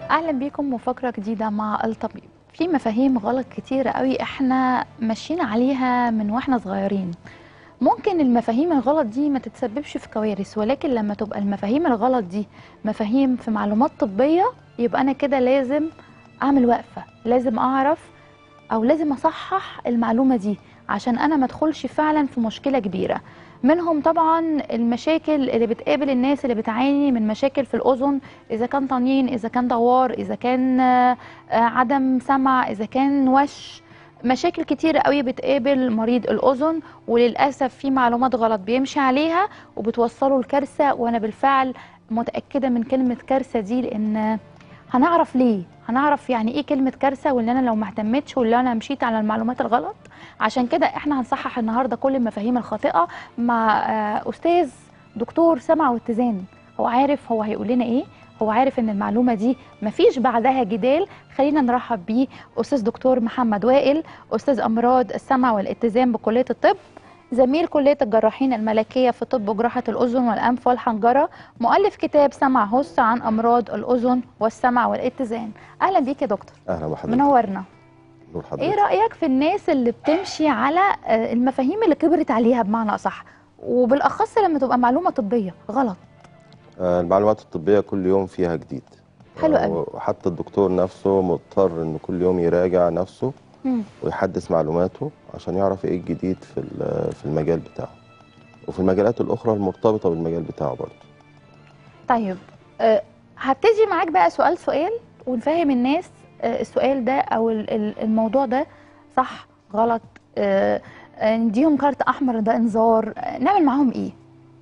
اهلا بيكم وفقره جديده مع الطبيب في مفاهيم غلط كتيرة قوي احنا ماشيين عليها من واحنا صغيرين ممكن المفاهيم الغلط دي ما تتسببش في كوارث ولكن لما تبقى المفاهيم الغلط دي مفاهيم في معلومات طبية يبقى انا كده لازم اعمل وقفة لازم اعرف او لازم اصحح المعلومة دي عشان انا ما ادخلش فعلا في مشكلة كبيرة منهم طبعا المشاكل اللي بتقابل الناس اللي بتعاني من مشاكل في الاذن اذا كان طنين اذا كان دوار اذا كان آه، آه، عدم سمع اذا كان وش مشاكل كتيرة قوي بتقابل مريض الأذن وللأسف في معلومات غلط بيمشي عليها وبتوصله لكارثة وأنا بالفعل متأكدة من كلمة كارثة دي لأن هنعرف ليه هنعرف يعني ايه كلمة كارثة واللي انا لو ما اهتمتش واللي انا مشيت على المعلومات الغلط عشان كده احنا هنصحح النهارده كل المفاهيم الخاطئة مع آه، استاذ دكتور سمع واتزان هو عارف هو هيقول لنا ايه هو عارف ان المعلومة دي مفيش بعدها جدال خلينا نرحب بيه استاذ دكتور محمد وائل استاذ امراض السمع والاتزان بكلية الطب زميل كلية الجراحين الملكية في طب وجراحة الأذن والأنف والحنجرة مؤلف كتاب سمع هس عن أمراض الأذن والسمع والاتزان أهلا بيك يا دكتور اهلا بحضرتك منورنا نور حضرتك إيه رأيك في الناس اللي بتمشي على آه، المفاهيم اللي كبرت عليها بمعنى أصح وبالأخص لما تبقى معلومة طبية غلط آه المعلومات الطبيه كل يوم فيها جديد حلو آه، قوي. وحتى الدكتور نفسه مضطر ان كل يوم يراجع نفسه مم. ويحدث معلوماته عشان يعرف ايه الجديد في ال- في المجال بتاعه وفي المجالات الاخرى المرتبطه بالمجال بتاعه برضه طيب أه هبتدي معاك بقى سؤال سؤال ونفهم الناس أه السؤال ده او ال- ال- الموضوع ده صح غلط أه آه، نديهم كارت احمر ده انذار أه نعمل معاهم ايه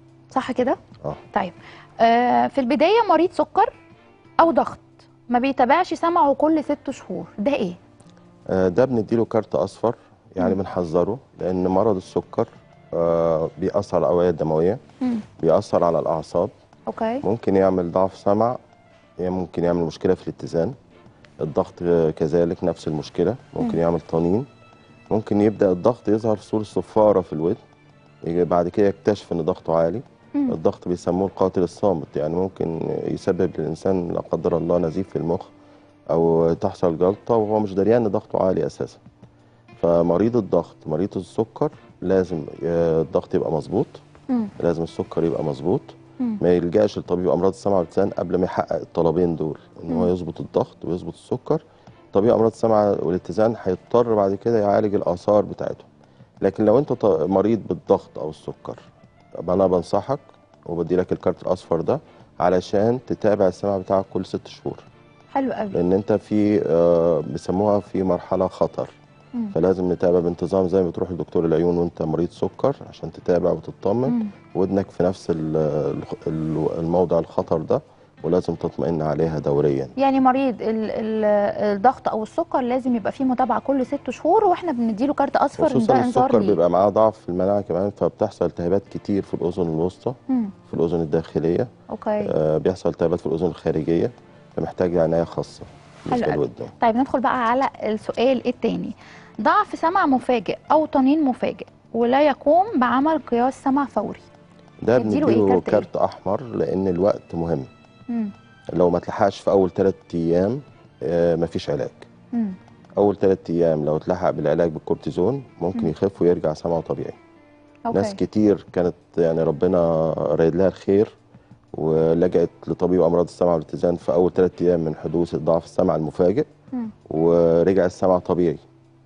صح كده اه طيب أه في البدايه مريض سكر او ضغط ما بيتابعش سمعه كل ست شهور ده ايه آه، ده بنديله كارت اصفر يعني مم. بنحذره لان مرض السكر آه، بيأثر على الاوعيه الدمويه مم. بيأثر على الاعصاب اوكي ممكن يعمل ضعف سمع يعني ممكن يعمل مشكلة في الاتزان الضغط كذلك نفس المشكلة ممكن مم. يعمل طنين ممكن يبدأ الضغط يظهر في صورة صفارة في الودن يجي بعد كده يكتشف ان ضغطه عالي مم. الضغط بيسموه القاتل الصامت يعني ممكن يسبب للإنسان لا قدر الله نزيف في المخ أو تحصل جلطة وهو مش دريان ان ضغطه عالي أساسا فمريض الضغط مريض السكر لازم آه، الضغط يبقى مظبوط مم. لازم السكر يبقى مظبوط مم. ما يلجاش لطبيب امراض السمع واللسان قبل ما يحقق الطلبين دول ان هو مم. يظبط الضغط ويظبط السكر طبيب امراض السمع والاتزان هيضطر بعد كده يعالج الاثار بتاعتهم لكن لو انت ط- مريض بالضغط او السكر طب انا بنصحك وبدي لك الكارت الاصفر ده علشان تتابع السمع بتاعك كل ست شهور حلو قوي لان انت في آه، بيسموها في مرحله خطر مم. فلازم نتابع بانتظام زي ما بتروح لدكتور العيون وانت مريض سكر عشان تتابع وتطمن مم. ودنك في نفس ال- ال- الموضع الخطر ده ولازم تطمئن عليها دوريا يعني مريض ال- ال- الضغط او السكر لازم يبقى فيه متابعه كل ست شهور واحنا بنديله كارت اصفر إن خصوصا ده انذار السكر ليه بيبقى معاه ضعف في المناعه كمان فبتحصل التهابات كتير في الاذن الوسطى مم. في الاذن الداخليه اوكي آه بيحصل التهابات في الاذن الخارجيه فمحتاج عناية خاصه بالنسبه حلو أوي. للودن طيب ندخل بقى على السؤال الثاني ضعف سمع مفاجئ او طنين مفاجئ ولا يقوم بعمل قياس سمع فوري ده نديله إيه؟ بنديله كارت إيه؟ كارت احمر لان الوقت مهم مم. لو ما تلحقش في اول ثلاث ايام آه مفيش علاج مم. اول ثلاث ايام لو اتلحق بالعلاج بالكورتيزون ممكن مم. يخف ويرجع سمعه طبيعي ناس اوكي كتير كانت يعني ربنا رايد لها الخير ولجأت لطبيب امراض السمع والاتزان في اول ثلاث ايام من حدوث ضعف السمع المفاجئ مم. ورجع السمع طبيعي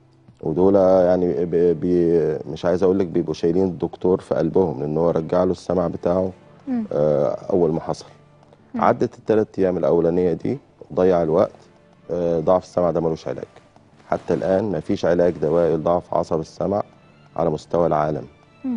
ودول يعني بي بي مش عايز اقول لك بيبقوا شايلين الدكتور في قلبهم لان هو رجع له السمع بتاعه مم. آه، اول ما حصل مم. عدت الثلاث ايام الاولانيه دي ضيع الوقت آه، ضعف السمع ده ملوش علاج حتى الان مفيش علاج دوائي لضعف عصب السمع على مستوى العالم مم.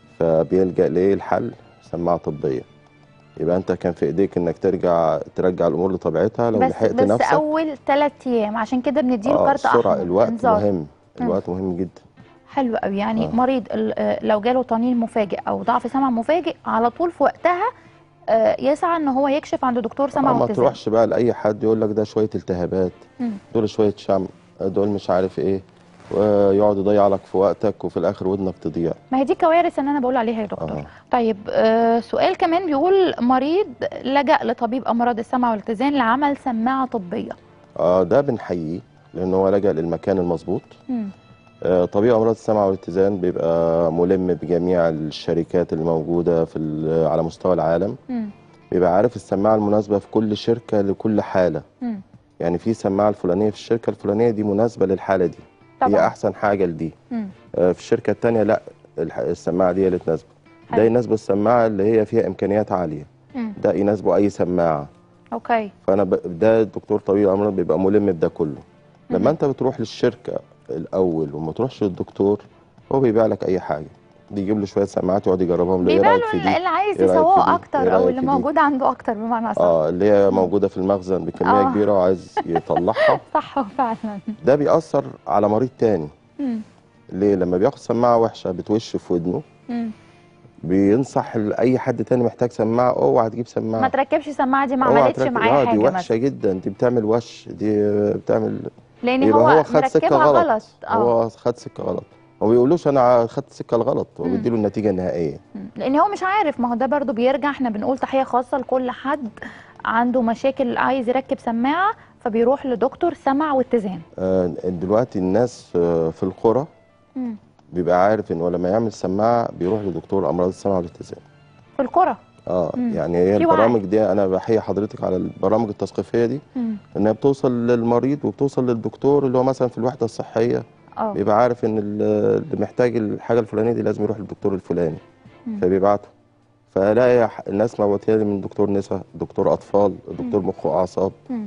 فبيلجأ ليه الحل سماعة طبية يبقى انت كان في ايديك انك ترجع ترجع الامور لطبيعتها لو بس لحقت بس نفسك اول ثلاث ايام عشان كده بنديله آه، كارت السرعة احمر الوقت انذار. مهم الوقت مهم جدا حلو قوي يعني آه. مريض ال- آه، لو جاله طنين مفاجئ او ضعف سمع مفاجئ على طول في وقتها آه، يسعى ان هو يكشف عند دكتور سمع آه، ما واتزان تروحش بقى لاي حد يقول لك ده شوية التهابات مم. دول شوية شم دول مش عارف ايه ويقعد يضيع لك في وقتك وفي الاخر ودنك تضيع ما هي دي كوارث اللي انا بقول عليها يا دكتور آه. طيب آه سؤال كمان بيقول مريض لجأ لطبيب امراض السمع والاتزان لعمل سماعه طبيه اه ده بنحييه لان هو لجأ للمكان المظبوط مم. آه، طبيب امراض السمع والاتزان بيبقى ملم بجميع الشركات الموجوده في ال- على مستوى العالم مم. بيبقى عارف السماعه المناسبه في كل شركه لكل حاله مم. يعني في سماعه الفلانيه في الشركه الفلانيه دي مناسبه للحاله دي هي طبعا احسن حاجه لدي مم. آه، في الشركه الثانيه لا الح- السماعه دي هي اللي تناسبه ده حلو. يناسب السماعه اللي هي فيها امكانيات عاليه مم. ده يناسبه اي سماعه اوكي فانا ب... ده الدكتور طبيب الامراض بيبقى ملم بده كله مم. لما انت بتروح للشركه الاول وما تروحش للدكتور هو بيبيع لك اي حاجه بيجيب له شويه سماعات يقعد يجربهم له ايه بيبقى رايك له في دي اللي عايز إيه رأيك في يسوقه دي؟ اكتر إيه او رأيك اللي في دي؟ موجود عنده اكتر بمعنى صح اه اللي هي موجوده في المخزن بكميه آه. كبيره وعايز يطلعها صح فعلا ده بيأثر على مريض تاني مم. ليه لما بياخد سماعه وحشه بتوش في ودنه مم. بينصح اي حد تاني محتاج سماعه اوعى تجيب سماعه ما تركبش سماعه دي ما اوعى عملتش تركب- معايا آه، حاجه دي وحشه مثلا جدا دي بتعمل وش دي بتعمل لان يبقى هو, هو خد سكه مركبها غلط, غلط اه هو خد سكه غلط ما بيقولوش انا خدت السكه الغلط هو مم. بيديله النتيجه النهائيه مم. لان هو مش عارف ما هو ده برضو بيرجع احنا بنقول تحيه خاصه لكل حد عنده مشاكل عايز يركب سماعه فبيروح لدكتور سمع واتزان آه، دلوقتي الناس آه، في القرى مم. بيبقى عارف ان هو لما يعمل سماعه بيروح لدكتور امراض السمع والاتزان في القرى اه مم. يعني هي في وعي. البرامج دي انا بحيي حضرتك على البرامج التثقيفيه دي مم. انها بتوصل للمريض وبتوصل للدكتور اللي هو مثلا في الوحده الصحيه اه بيبقى عارف ان ال- اللي محتاج الحاجه الفلانيه دي لازم يروح للدكتور الفلاني مم. فبيبعته فلاقي ح- الناس موتيه من دكتور نساء دكتور اطفال دكتور مخ واعصاب مم.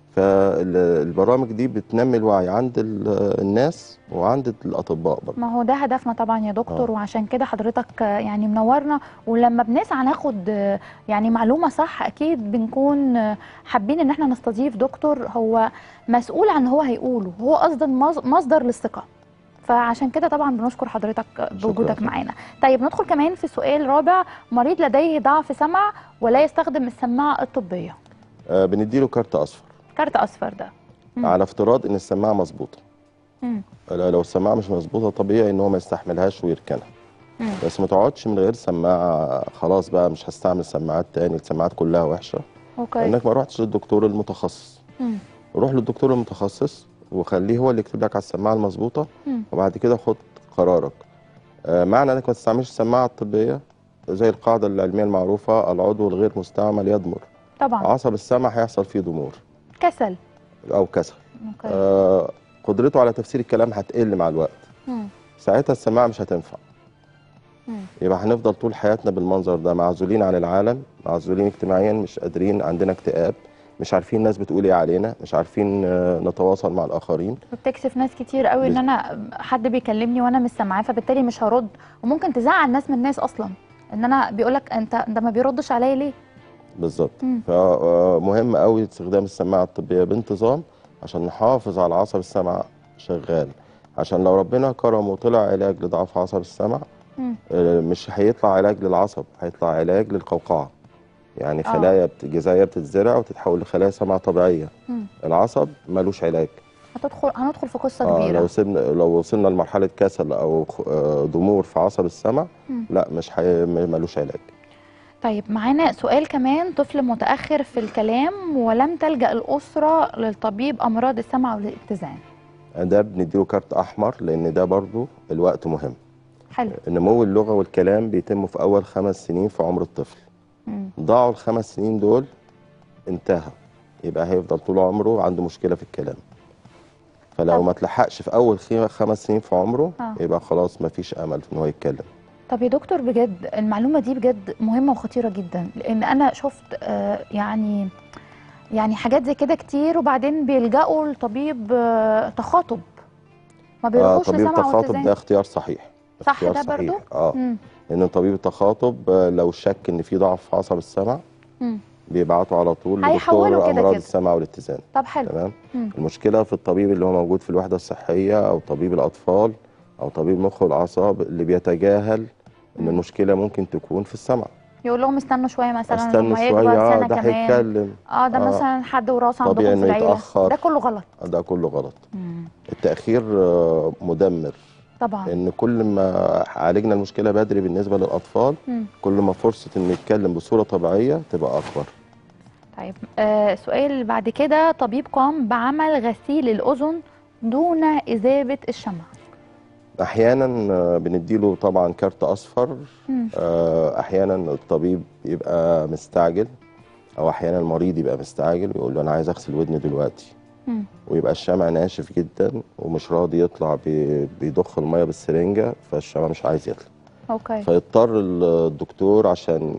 فالبرامج دي بتنمي الوعي عند ال- الناس وعند الاطباء برضه ما هو ده هدفنا طبعا يا دكتور آه. وعشان كده حضرتك آه، يعني منورنا ولما بنسعى ناخد آه، يعني معلومه صح اكيد بنكون آه، حابين ان احنا نستضيف دكتور هو مسؤول عن هو هيقوله هو قصدا مص- مصدر للثقه فعشان كده طبعا بنشكر حضرتك آه، بوجودك شكراً. معانا طيب ندخل كمان في سؤال رابع مريض لديه ضعف سمع ولا يستخدم السماعه الطبيه آه بنديله كارت اصفر كارت اصفر ده مم. على افتراض ان السماعه مظبوطه مم. لا- لو السماعه مش مظبوطه طبيعي ان هو ما يستحملهاش ويركنها مم. بس ما تقعدش من غير سماعه خلاص بقى مش هستعمل سماعات تاني السماعات كلها وحشه اوكي انك ما رحتش للدكتور المتخصص مم. روح للدكتور المتخصص وخليه هو اللي يكتب لك على السماعه المظبوطه مم. وبعد كده خد قرارك آه، معنى انك ما تستعملش السماعه الطبيه زي القاعده العلميه المعروفه العضو الغير مستعمل يضمر طبعا عصب السمع هيحصل فيه ضمور كسل او كسل اوكي آه، قدرته على تفسير الكلام هتقل مع الوقت مم. ساعتها السماعه مش هتنفع مم. يبقى هنفضل طول حياتنا بالمنظر ده معزولين عن العالم معزولين اجتماعيا مش قادرين عندنا اكتئاب مش عارفين الناس بتقول ايه علينا مش عارفين آه، نتواصل مع الاخرين وبتكسف ناس كتير قوي ان بز- انا حد بيكلمني وانا مش سامعاه فبالتالي مش هرد وممكن تزعل ناس من الناس اصلا ان انا بيقولك انت ده ما بيردش عليا ليه بالظبط مم. فمهم قوي استخدام السماعه الطبيه بانتظام عشان نحافظ على عصب السمع شغال عشان لو ربنا كرم وطلع علاج لضعف عصب السمع مم. آه، مش هيطلع علاج للعصب هيطلع علاج للقوقعه يعني آه. خلايا بت- جذعيه بتتزرع وتتحول لخلايا سمع طبيعيه مم. العصب ملوش علاج هتدخل هندخل في قصه اه كبيره لو سيبنا لو وصلنا لمرحله كسل او خ- آه، ضمور في عصب السمع مم. لا مش حي... م- ملوش علاج طيب معانا سؤال كمان طفل متاخر في الكلام ولم تلجا الاسره للطبيب امراض السمع والاتزان ده بنديله كارت احمر لان ده برضو الوقت مهم حلو نمو اللغه والكلام بيتم في اول خمس سنين في عمر الطفل مم. ضاعوا الخمس سنين دول انتهى يبقى هيفضل طول عمره عنده مشكله في الكلام فلو طب. ما تلحقش في اول خي- خمس سنين في عمره آه. يبقى خلاص ما فيش امل في ان هو يتكلم طب يا دكتور بجد المعلومة دي بجد مهمة وخطيرة جدا لأن أنا شفت آه، يعني يعني حاجات زي كده كتير وبعدين بيلجأوا لطبيب آه، تخاطب ما آه بيروحوش طبيب لسمع التخاطب واتزان ده اختيار صحيح صح اختيار ده صحيح. برضو؟ اه مم. لان طبيب التخاطب آه، لو شك ان في ضعف في عصب السمع مم. بيبعته على طول هيحوله لدكتور كده امراض كده. السمع والاتزان طب حلو تمام مم. المشكله في الطبيب اللي هو موجود في الوحده الصحيه او طبيب الاطفال او طبيب مخ والاعصاب اللي بيتجاهل ان مم. المشكله ممكن تكون في السمع يقول لهم استنوا شويه مثلا استنوا لما شويه يكبر آه، سنه ده كمان هيتكلم اه ده آه. مثلا حد وراثه طبيعي عندكم في إنه العيله يتأخر. ده كله غلط ده كله غلط مم. التاخير آه، مدمر طبعا ان كل ما عالجنا المشكله بدري بالنسبه للاطفال مم. كل ما فرصه انه يتكلم بصوره طبيعيه تبقى اكبر طيب آه السؤال اللي بعد كده طبيب قام بعمل غسيل الاذن دون اذابه الشمع احيانا آه، بنديله طبعا كارت اصفر مم. آه، احيانا الطبيب يبقى مستعجل او احيانا المريض يبقى مستعجل ويقول له انا عايز اغسل ودني دلوقتي مم. ويبقى الشمع ناشف جدا ومش راضي يطلع بي- بيضخ الميه بالسرنجه فالشمع مش عايز يطلع اوكي فيضطر الدكتور عشان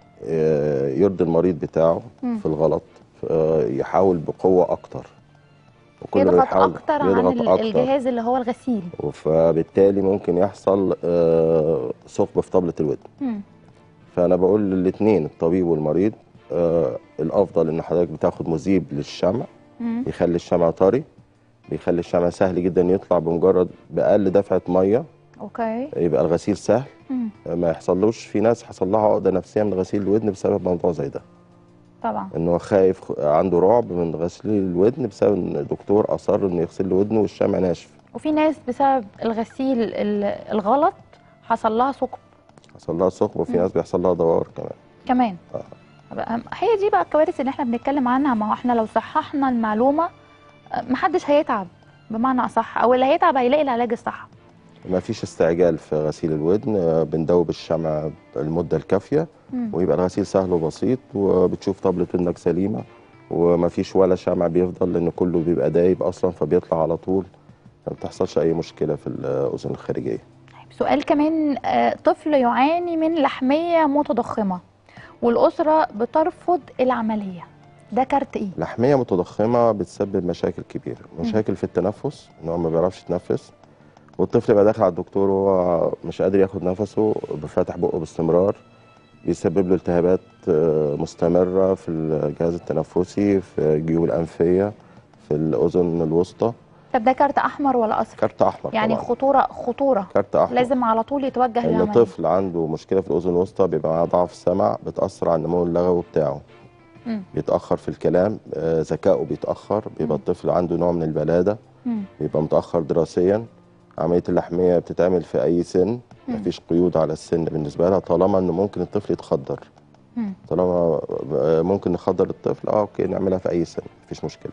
آه، يرضي المريض بتاعه مم. في الغلط آه، يحاول بقوه اكتر وكل ما يضغط يحاول اكتر عن يضغط ال- أكتر. الجهاز اللي هو الغسيل فبالتالي ممكن يحصل آه، ثقب في طبلة الودن مم. فأنا بقول للاتنين الطبيب والمريض آه، الأفضل إن حضرتك بتاخد مذيب للشمع مم. يخلي الشمع طري بيخلي الشمع سهل جدا يطلع بمجرد بأقل دفعة مية اوكي يبقى الغسيل سهل مم. ما يحصلوش في ناس حصل لها عقدة نفسية من غسيل الودن بسبب موضوع زي ده طبعا إن هو خايف عنده رعب من غسيل الودن بسبب إن الدكتور أصر إنه يغسل له ودنه والشمع ناشف وفي ناس بسبب الغسيل ال- الغلط حصل لها ثقب حصل لها ثقب وفي مم. ناس بيحصل لها دوار كمان كمان آه. بقى- هي دي بقى الكوارث اللي احنا بنتكلم عنها ما هو احنا لو صححنا المعلومه آه، محدش هيتعب بمعنى اصح او اللي هيتعب هيلاقي العلاج الصح ما فيش استعجال في غسيل الودن آه، بندوب الشمع المدة الكافية مم. ويبقى الغسيل سهل وبسيط وبتشوف طبلة ودنك سليمة وما فيش ولا شمع بيفضل لأن كله بيبقى دايب أصلا فبيطلع على طول ما بتحصلش أي مشكلة في الأذن الخارجية طيب سؤال كمان آه، طفل يعاني من لحميه متضخمه والاسره بترفض العمليه ده كارت ايه لحمية متضخمة بتسبب مشاكل كبيرة مشاكل في التنفس إن هو ما بيعرفش يتنفس والطفل يبقى داخل على الدكتور وهو مش قادر ياخد نفسه بفاتح بقه باستمرار بيسبب له التهابات آه، مستمرة في الجهاز التنفسي في الجيوب الأنفية في الأذن الوسطى طب ده كارت احمر ولا اصفر كارت أحمر يعني طبعا خطوره خطوره كارت أحمر لازم على طول يتوجه إن للعمليه طفل عنده مشكلة في الأذن الوسطى بيبقى معاه ضعف سمع بتأثر على النمو اللغوي بتاعه مم. بيتأخر في الكلام آه، ذكائه بيتأخر بيبقى مم. الطفل عنده نوع من البلادة مم. بيبقى متأخر دراسيا عملية اللحمية بتتعمل في أي سن مم. مفيش قيود على السن بالنسبة لها طالما إنه ممكن الطفل يتخدر مم. طالما آه، ممكن نخدر الطفل اه اوكي نعملها في أي سن مفيش مشكلة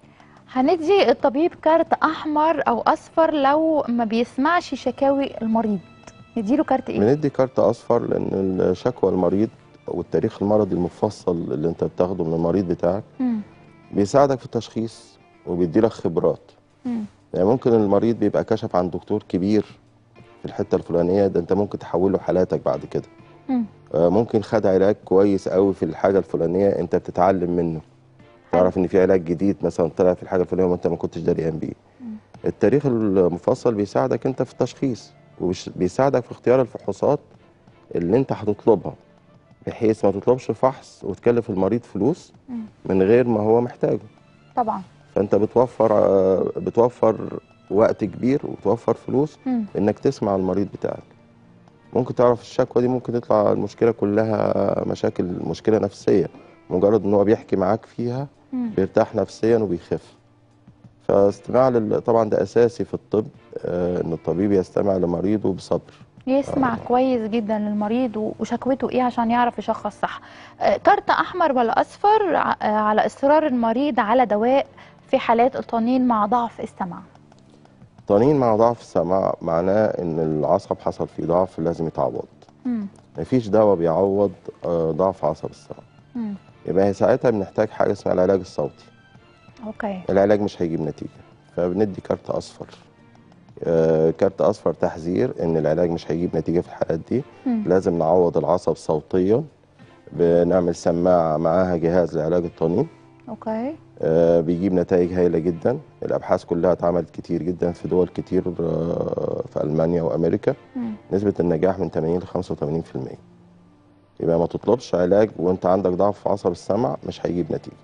هندي الطبيب كارت احمر او اصفر لو ما بيسمعش شكاوي المريض نديله كارت ايه بندي كارت أصفر لأن الشكوى المريض والتاريخ المرضي المفصل اللي أنت بتاخده من المريض بتاعك مم. بيساعدك في التشخيص وبيديلك خبرات مم. يعني ممكن المريض بيبقى كشف عن دكتور كبير في الحتة الفلانية ده أنت ممكن تحول له حالاتك بعد كده مم. آه، ممكن خد علاج كويس قوي في الحاجه الفلانيه انت بتتعلم منه تعرف ان في علاج جديد مثلا طلع في الحاجه الفلانيه وانت ما كنتش دريان بيه مم. التاريخ المفصل بيساعدك انت في التشخيص وبيساعدك في اختيار الفحوصات اللي انت هتطلبها بحيث ما تطلبش فحص وتكلف المريض فلوس مم. من غير ما هو محتاجه طبعا فانت بتوفر آه، بتوفر وقت كبير وبتوفر فلوس مم. انك تسمع المريض بتاعك ممكن تعرف الشكوى دي ممكن تطلع المشكله كلها مشاكل مشكله نفسيه مجرد ان هو بيحكي معاك فيها مم. بيرتاح نفسيا وبيخف فاستماع لل... طبعا ده اساسي في الطب آه، ان الطبيب يستمع لمريضه بصبر يسمع كويس جدا للمريض و- وشكوته ايه عشان يعرف يشخص صح آه، كارت احمر ولا اصفر ع- آه، على اصرار المريض على دواء في حالات الطنين مع ضعف السمع طنين مع ضعف السمع معناه ان العصب حصل فيه ضعف لازم يتعوض مم. مفيش دواء بيعوض آه، ضعف عصب السمع مم. يبقى هي ساعتها بنحتاج حاجه اسمها العلاج الصوتي اوكي العلاج مش هيجيب نتيجة فبندي كارت أصفر آه، كارت أصفر تحذير إن العلاج مش هيجيب نتيجة في الحالات دي مم. لازم نعوض العصب صوتيا بنعمل سماعة معاها جهاز لعلاج الطنين اوكي آه، بيجيب نتائج هايلة جدا الأبحاث كلها اتعملت كتير جدا في دول كتير آه، في ألمانيا وأمريكا مم. نسبة النجاح من 80 ل 85% يبقى ما تطلبش علاج وانت عندك ضعف في عصب السمع مش هيجيب نتيجة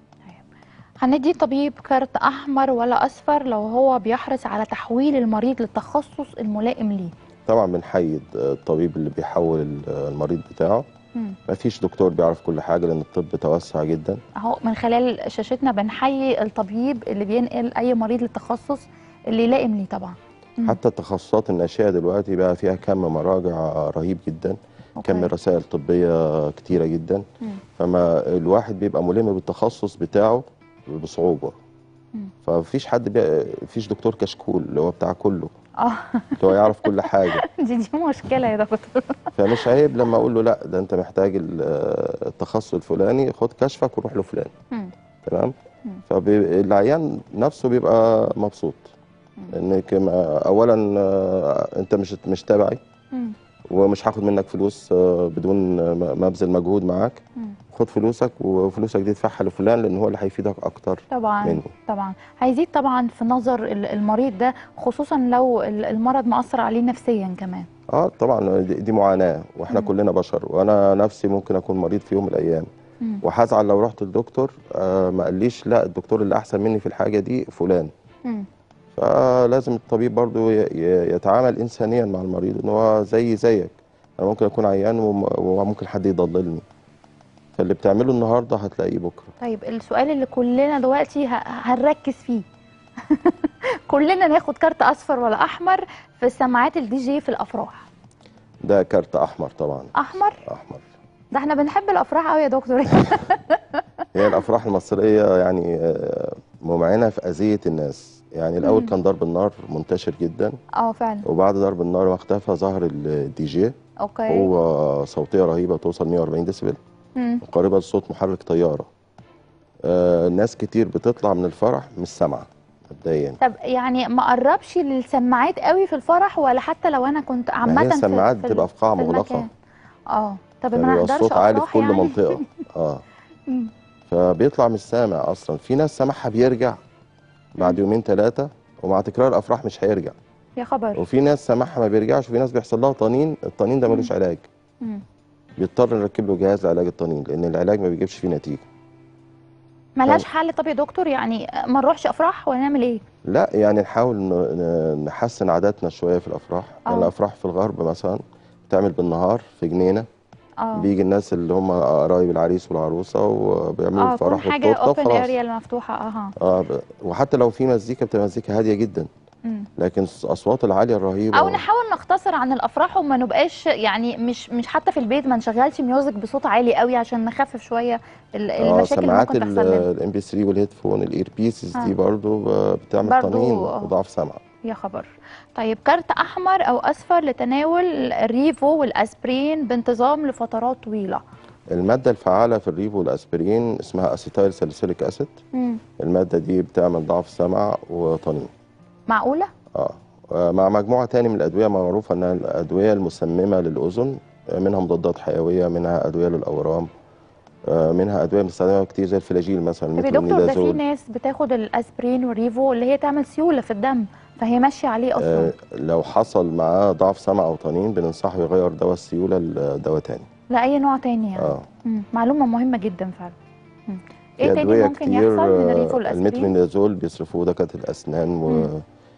هندي طبيب كارت احمر ولا اصفر لو هو بيحرص على تحويل المريض للتخصص الملائم ليه طبعا بنحيد الطبيب اللي بيحول المريض بتاعه مم. مفيش دكتور بيعرف كل حاجه لان الطب توسع جدا اهو من خلال شاشتنا بنحيي الطبيب اللي بينقل اي مريض للتخصص اللي يلائم ليه طبعا مم. حتى التخصصات الناشئه دلوقتي بقى فيها كم مراجع رهيب جدا أوكي. كم رسائل طبيه كتيره جدا مم. فما الواحد بيبقى ملم بالتخصص بتاعه بصعوبه مم. فمفيش حد بي... فيش دكتور كشكول اللي هو بتاع كله اه اللي هو يعرف كل حاجه دي دي مشكله يا دكتور فمش عيب لما اقول له لا ده انت محتاج ال- التخصص الفلاني خد كشفك وروح لفلان مم. تمام مم. فالعيان نفسه بيبقى مبسوط مم. انك ما- اولا آه، انت مش مش تبعي مم. ومش هاخد منك فلوس آه، بدون ما ما ابذل مجهود معاك مم. خد فلوسك وفلوسك دي ادفعها لفلان لان هو اللي هيفيدك اكتر طبعا منه طبعا هيزيد طبعا في نظر ال- المريض ده خصوصا لو ال- المرض مأثر عليه نفسيا كمان اه طبعا دي, دي معاناه واحنا مم. كلنا بشر وانا نفسي ممكن اكون مريض في يوم من الايام مم. وهزعل لو رحت للدكتور آه ما قاليش لا الدكتور اللي احسن مني في الحاجه دي فلان مم. فلازم الطبيب برضو ي- ي- يتعامل انسانيا مع المريض ان هو زي زيك انا ممكن اكون عيان وم- وممكن حد يضللني فاللي بتعمله النهارده هتلاقيه بكره طيب السؤال اللي كلنا دلوقتي ه- هنركز فيه كلنا ناخد كارت اصفر ولا احمر في سماعات الدي جي في الافراح ده كارت احمر طبعا احمر احمر ده احنا بنحب الافراح قوي يا دكتور هي الافراح المصريه يعني آه، ممعنه في اذيه الناس يعني الاول مم. كان ضرب النار منتشر جدا اه فعلا وبعد ضرب النار ما اختفى ظهر الدي جي اوكي هو صوتيه رهيبه توصل 140 ديسبل مم. قريبه لصوت محرك طياره آه ناس كتير بتطلع من الفرح مش سامعه مبدئيا طب يعني ما قربش للسماعات قوي في الفرح ولا حتى لو انا كنت ما عامه هي في- السماعات في ال- بتبقى في قاعه في مغلقه المكان. اه طب ما فبيبقى اقدرش الصوت عالي في أفراح كل يعني؟ منطقه اه مم. فبيطلع مش سامع اصلا في ناس سامعها بيرجع بعد يومين ثلاثه ومع تكرار الافراح مش هيرجع يا خبر وفي ناس سامعها ما بيرجعش وفي ناس بيحصل لها طنين الطنين ده ملوش علاج مم. بيضطر نركب له جهاز لعلاج الطنين لان العلاج ما بيجيبش فيه نتيجه ملهاش حل طب يا دكتور يعني ما نروحش افراح ولا نعمل ايه لا يعني نحاول ن- ن- نحسن عاداتنا شويه في الافراح يعني آه. الافراح في الغرب مثلا بتعمل بالنهار في جنينه اه بيجي الناس اللي هم قرايب العريس والعروسه وبيعملوا اه كل الفرح حاجه والتورته اوبن وخلاص اريا المفتوحه اها اه ب- وحتى لو في مزيكا بتبقى مزيكا هاديه جدا مم. لكن الاصوات العاليه الرهيبه او نحاول نختصر عن الافراح وما نبقاش يعني مش مش حتى في البيت ما نشغلش ميوزك بصوت عالي قوي عشان نخفف شويه ال- اه المشاكل اللي سماعات ممكن تحصل لنا الام بي 3 والهيدفون الاير بيسز آه. دي برضو ب- بتعمل برضو، طنين آه. وضعف سمع يا خبر طيب كارت احمر او اصفر لتناول الريفو والاسبرين بانتظام لفترات طويله الماده الفعاله في الريفو والاسبرين اسمها اسيتايل ساليسيليك اسيد مم. الماده دي بتعمل ضعف سمع وطنين معقوله اه آه، مع مجموعه تاني من الادويه معروفه انها الادويه المسممه للاذن آه، منها مضادات حيويه منها ادويه للاورام آه، منها ادويه بنستخدمها كتير زي الفلاجيل مثلا طب يا دكتور ده في الميترونيدازول ناس بتاخد الاسبرين والريفو اللي هي تعمل سيوله في الدم فهي ماشيه عليه اصلا آه، لو حصل معاه ضعف سمع او طنين بننصحه يغير دواء السيوله لدواء تاني لاي نوع تاني يعني اه مم. معلومه مهمه جدا فعلا مم. في ايه تاني ادويه ممكن كتير يحصل من آه، الريفو والاسبرين المترونيدازول بيصرفوه دكاتره الاسنان مم.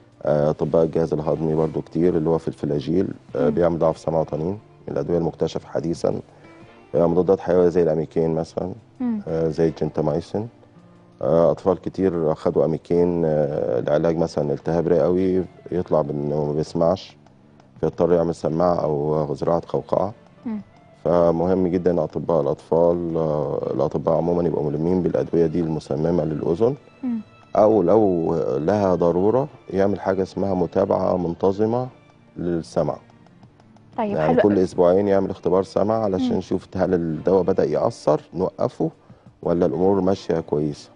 واطباء الجهاز الهضمي برضو كتير اللي هو في الفلاجيل آه، مم. بيعمل ضعف سمع وطنين من الادويه المكتشفه حديثا آه، مضادات حيويه زي الاميكين مثلا مم. آه، زي الجنتامايسين آه، اطفال كتير خدوا اميكين آه، لعلاج مثلا التهاب رئوي يطلع بانه ما بيسمعش فيضطر يعمل سماعه او زراعه قوقعه مم. فمهم جدا ان اطباء الاطفال آه، الاطباء عموما يبقوا ملمين بالادويه دي المسممه للاذن مم. او لو لها ضروره يعمل حاجه اسمها متابعه منتظمه للسمع طيب يعني حلو كل اسبوعين يعمل اختبار سمع علشان مم. نشوف هل الدواء بدا ياثر نوقفه ولا الامور ماشيه كويسه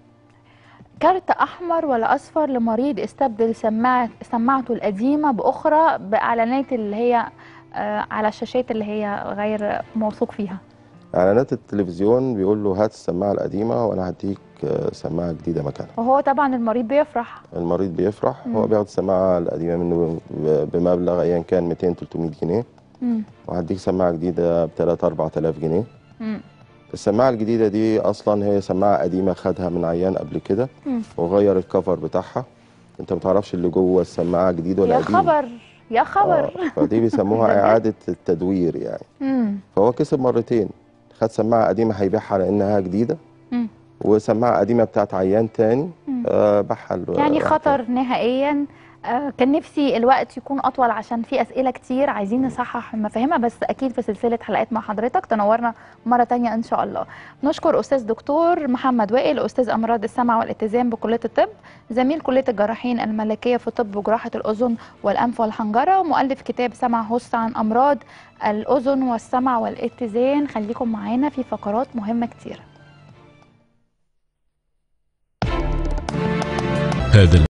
كارت احمر ولا اصفر لمريض استبدل سماعه سماعته القديمه باخرى باعلانات اللي هي آه، على الشاشات اللي هي غير موثوق فيها اعلانات التلفزيون بيقول له هات السماعه القديمه وانا هديك آه، سماعه جديده مكانها وهو طبعا المريض بيفرح المريض بيفرح مم. هو بياخد السماعه القديمه منه ب- بمبلغ ايا كان 200 300 جنيه مم. وهديك سماعه جديده ب 3 4000 جنيه مم. السماعه الجديده دي اصلا هي سماعه قديمه خدها من عيان قبل كده مم. وغير الكفر بتاعها انت ما تعرفش اللي جوه السماعه جديد ولا يا قديم خبر يا خبر آه، فدي بيسموها اعاده التدوير يعني مم. فهو كسب مرتين خد سماعه قديمه هيبيعها على انها جديده مم. وسماعه قديمه بتاعت عيان تاني مم. آه، باعها ل- يعني واحد خطر نهائيا آه، كان نفسي الوقت يكون اطول عشان في اسئله كتير عايزين نصحح مفاهيمها بس اكيد في سلسله حلقات مع حضرتك تنورنا مره تانية ان شاء الله نشكر استاذ دكتور محمد وائل استاذ امراض السمع والاتزان بكليه الطب زميل كليه الجراحين الملكيه في طب وجراحه الاذن والانف والحنجره ومؤلف كتاب سمع هوس عن امراض الاذن والسمع والاتزان خليكم معانا في فقرات مهمه كتير هذا